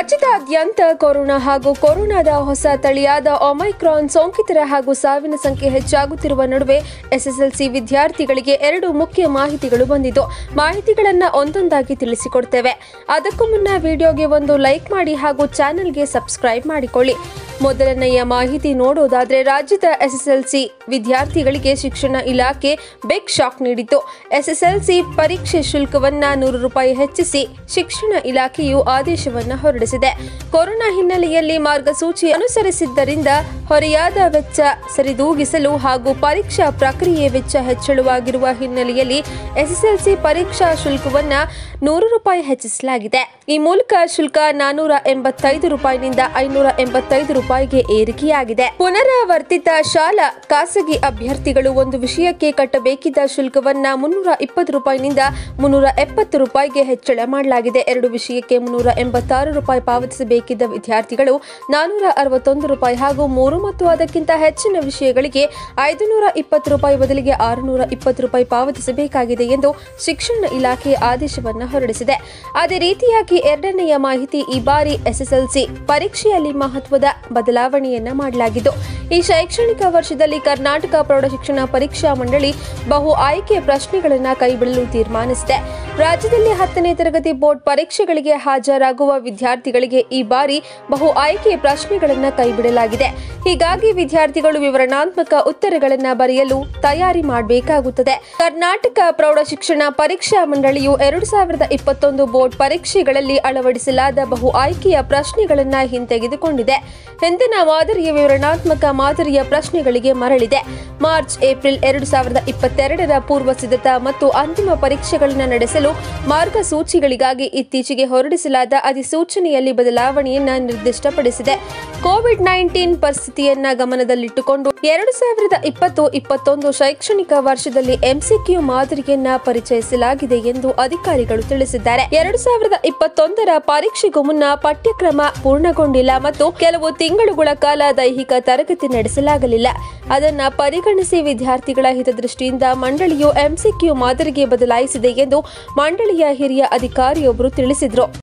ರಾಜ್ಯದಾದ್ಯಂತ ಕೊರೋನಾ ಹಾಗೂ ಕೊರೋನಾದ ಹೊಸ ತಳಿಯಾದ ಒಮೈಕ್ರಾನ್ ಸೋಂಕಿತರ ಹಾಗೂ ಸಾವಿನ ಸಂಖ್ಯೆ ಹೆಚ್ಚಾಗುತ್ತಿರುವ ನಡುವೆ ಎಸ್ಎಸ್ಎಲ್ಸಿ ವಿದ್ಯಾರ್ಥಿಗಳಿಗೆ ಎರಡು ಮುಖ್ಯ ಮಾಹಿತಿಗಳು ಬಂದಿದ್ದು ಮಾಹಿತಿಗಳನ್ನು ಒಂದೊಂದಾಗಿ ತಿಳಿಸಿಕೊಡ್ತೇವೆ ಅದಕ್ಕೂ ಮುನ್ನ ವಿಡಿಯೋಗೆ ಒಂದು ಲೈಕ್ ಮಾಡಿ ಹಾಗೂ ಚಾನೆಲ್ಗೆ ಸಬ್ಸ್ಕ್ರೈಬ್ ಮಾಡಿಕೊಳ್ಳಿ ಮೊದಲನೆಯ ಮಾಹಿತಿ ನೋಡೋದಾದ್ರೆ ರಾಜ್ಯದ ಎಸ್ಎಸ್ಎಲ್ಸಿ ವಿದ್ಯಾರ್ಥಿಗಳಿಗೆ ಶಿಕ್ಷಣ ಇಲಾಖೆ ಬಿಗ್ ಶಾಕ್ ನೀಡಿತು ಎಸ್ಎಸ್ಎಲ್ಸಿ ಪರೀಕ್ಷೆ ಶುಲ್ಕವನ್ನ ನೂರು ರೂಪಾಯಿ ಹೆಚ್ಚಿಸಿ ಶಿಕ್ಷಣ ಇಲಾಖೆಯು ಆದೇಶವನ್ನ ಹೊರಡಿಸಿದೆ ಕೊರೋನಾ ಹಿನ್ನೆಲೆಯಲ್ಲಿ ಮಾರ್ಗಸೂಚಿ ಅನುಸರಿಸಿದ್ದರಿಂದ ಹೊರೆಯಾದ ವೆಚ್ಚ ಸರಿದೂಗಿಸಲು ಹಾಗೂ ಪರೀಕ್ಷಾ ಪ್ರಕ್ರಿಯೆ ವೆಚ್ಚ ಹೆಚ್ಚಳವಾಗಿರುವ ಹಿನ್ನೆಲೆಯಲ್ಲಿ ಎಸ್ಎಸ್ಎಲ್ಸಿ ಪರೀಕ್ಷಾ ಶುಲ್ಕವನ್ನ ನೂರು ರೂಪಾಯಿ ಹೆಚ್ಚಿಸಲಾಗಿದೆ ಈ ಮೂಲಕ ಶುಲ್ಕ ನಾನೂರ ಎಂಬತ್ತೈದು ರೂಪಾಯಿನಿಂದ ಐನೂರ ಎಂಬತ್ತೈದು ರೂಪಾಯಿಗೆ ಏರಿಕೆಯಾಗಿದೆ ಪುನರಾವರ್ತಿತ ಶಾಲಾ ಖಾಸಗಿ ಅಭ್ಯರ್ಥಿಗಳು ಒಂದು ವಿಷಯಕ್ಕೆ ಕಟ್ಟಬೇಕಿದ್ದ ಶುಲ್ಕವನ್ನ ಮುನ್ನೂರ ಇಪ್ಪತ್ತು ರೂಪಾಯಿನಿಂದ ಮುನ್ನೂರ ಎಪ್ಪತ್ತು ರೂಪಾಯಿಗೆ ಹೆಚ್ಚಳ ಮಾಡಲಾಗಿದೆ ಎರಡು ವಿಷಯಕ್ಕೆ ಮುನ್ನೂರ ಎಂಬತ್ತಾರು ರೂಪಾಯಿ ಪಾವತಿಸಬೇಕಿದ್ದ ವಿದ್ಯಾರ್ಥಿಗಳು ನಾನೂರ ಅರವತ್ತೊಂದು ರೂಪಾಯಿ ಹಾಗೂ ಮೂರು ಮತ್ತು ಅದಕ್ಕಿಂತ ಹೆಚ್ಚಿನ ವಿಷಯಗಳಿಗೆ ಐದುನೂರ ಇಪ್ಪತ್ತು ರೂಪಾಯಿ ಬದಲಿಗೆ ಆರುನೂರ ಇಪ್ಪತ್ತು ರೂಪಾಯಿ ಪಾವತಿಸಬೇಕಾಗಿದೆ ಎಂದು ಶಿಕ್ಷಣ ಇಲಾಖೆ ಆದೇಶವನ್ನು ಹೊರಡಿಸಿದೆ ಅದೇ ರೀತಿಯಾಗಿ ಎರಡನೆಯ ಮಾಹಿತಿ ಈ ಬಾರಿ ಎಸ್ಎಸ್ಎಲ್ಸಿ ಪರೀಕ್ಷೆಯಲ್ಲಿ ಮಹತ್ವದ ಬದಲಾವಣೆಯನ್ನ ಮಾಡಲಾಗಿದ್ದು ಈ ಶೈಕ್ಷಣಿಕ ವರ್ಷದಲ್ಲಿ ಕರ್ನಾಟಕ ಪ್ರೌಢಶಿಕ್ಷಣ ಪರೀಕ್ಷಾ ಮಂಡಳಿ ಬಹು ಆಯ್ಕೆ ಪ್ರಶ್ನೆಗಳನ್ನು ಕೈಬಿಡಲು ತೀರ್ಮಾನಿಸಿದೆ ರಾಜ್ಯದಲ್ಲಿ ಹತ್ತನೇ ತರಗತಿ ಬೋರ್ಡ್ ಪರೀಕ್ಷೆಗಳಿಗೆ ಹಾಜರಾಗುವ ವಿದ್ಯಾರ್ಥಿಗಳಿಗೆ ಈ ಬಾರಿ ಬಹು ಆಯ್ಕೆ ಪ್ರಶ್ನೆಗಳನ್ನು ಕೈಬಿಡಲಾಗಿದೆ ಹೀಗಾಗಿ ವಿದ್ಯಾರ್ಥಿಗಳು ವಿವರಣಾತ್ಮಕ ಉತ್ತರಗಳನ್ನು ಬರೆಯಲು ತಯಾರಿ ಮಾಡಬೇಕಾಗುತ್ತದೆ ಕರ್ನಾಟಕ ಪ್ರೌಢಶಿಕ್ಷಣ ಪರೀಕ್ಷಾ ಮಂಡಳಿಯು ಎರಡು ಸಾವಿರದ ಇಪ್ಪತ್ತೊಂದು ಬೋರ್ಡ್ ಪರೀಕ್ಷೆಗಳಲ್ಲಿ ಅಳವಡಿಸಲಾದ ಬಹು ಆಯ್ಕೆಯ ಪ್ರಶ್ನೆಗಳನ್ನು ಹಿಂತೆಗೆದುಕೊಂಡಿದೆ ಹಿಂದಿನ ಮಾದರಿಯ ವಿವರಣಾತ್ಮಕ ಮಾದರಿಯ ಪ್ರಶ್ನೆಗಳಿಗೆ ಮರಳಿದೆ ಮಾರ್ಚ್ ಏಪ್ರಿಲ್ ಎರಡು ಸಾವಿರದ ಇಪ್ಪತ್ತೆರಡರ ಪೂರ್ವ ಸಿದ್ಧತಾ ಮತ್ತು ಅಂತಿಮ ಪರೀಕ್ಷೆಗಳನ್ನು ನಡೆಸಲು ಮಾರ್ಗಸೂಚಿಗಳಿಗಾಗಿ ಇತ್ತೀಚೆಗೆ ಹೊರಡಿಸಲಾದ ಅಧಿಸೂಚನೆಯಲ್ಲಿ ಬದಲಾವಣೆಯನ್ನ ನಿರ್ದಿಷ್ಟಪಡಿಸಿದೆ ಕೋವಿಡ್ ನೈನ್ಟೀನ್ ಪರಿಸ್ಥಿತಿಯನ್ನ ಗಮನದಲ್ಲಿಟ್ಟುಕೊಂಡು ಎರಡು ಸಾವಿರದ ಇಪ್ಪತ್ತು ಇಪ್ಪತ್ತೊಂದು ಶೈಕ್ಷಣಿಕ ವರ್ಷದಲ್ಲಿ ಎಂಸಿಕ್ಯೂ ಮಾದರಿಯನ್ನ ಪರಿಚಯಿಸಲಾಗಿದೆ ಎಂದು ಅಧಿಕಾರಿಗಳು ತಿಳಿಸಿದ್ದಾರೆ ಎರಡು ಸಾವಿರದ ಇಪ್ಪತ್ತೊಂದರ ಪರೀಕ್ಷೆಗೂ ಮುನ್ನ ಪಠ್ಯಕ್ರಮ ಪೂರ್ಣಗೊಂಡಿಲ್ಲ ಮತ್ತು ಕೆಲವು ತಿಂಗಳುಗಳ ಕಾಲ ದೈಹಿಕ ತರಗತಿ ನಡೆಸಲಾಗಲಿಲ್ಲ ಅದನ್ನ ಪರಿಗಣಿಸಿ ವಿದ್ಯಾರ್ಥಿಗಳ ಹಿತದೃಷ್ಟಿಯಿಂದ ಮಂಡಳಿಯು ಎಂಸಿಕ್ಯೂ ಮಾದರಿಗೆ ಬದಲಾಯಿಸಿದೆ ಎಂದು ಮಂಡಳಿಯ ಹಿರಿಯ ಅಧಿಕಾರಿಯೊಬ್ಬರು ತಿಳಿಸಿದರು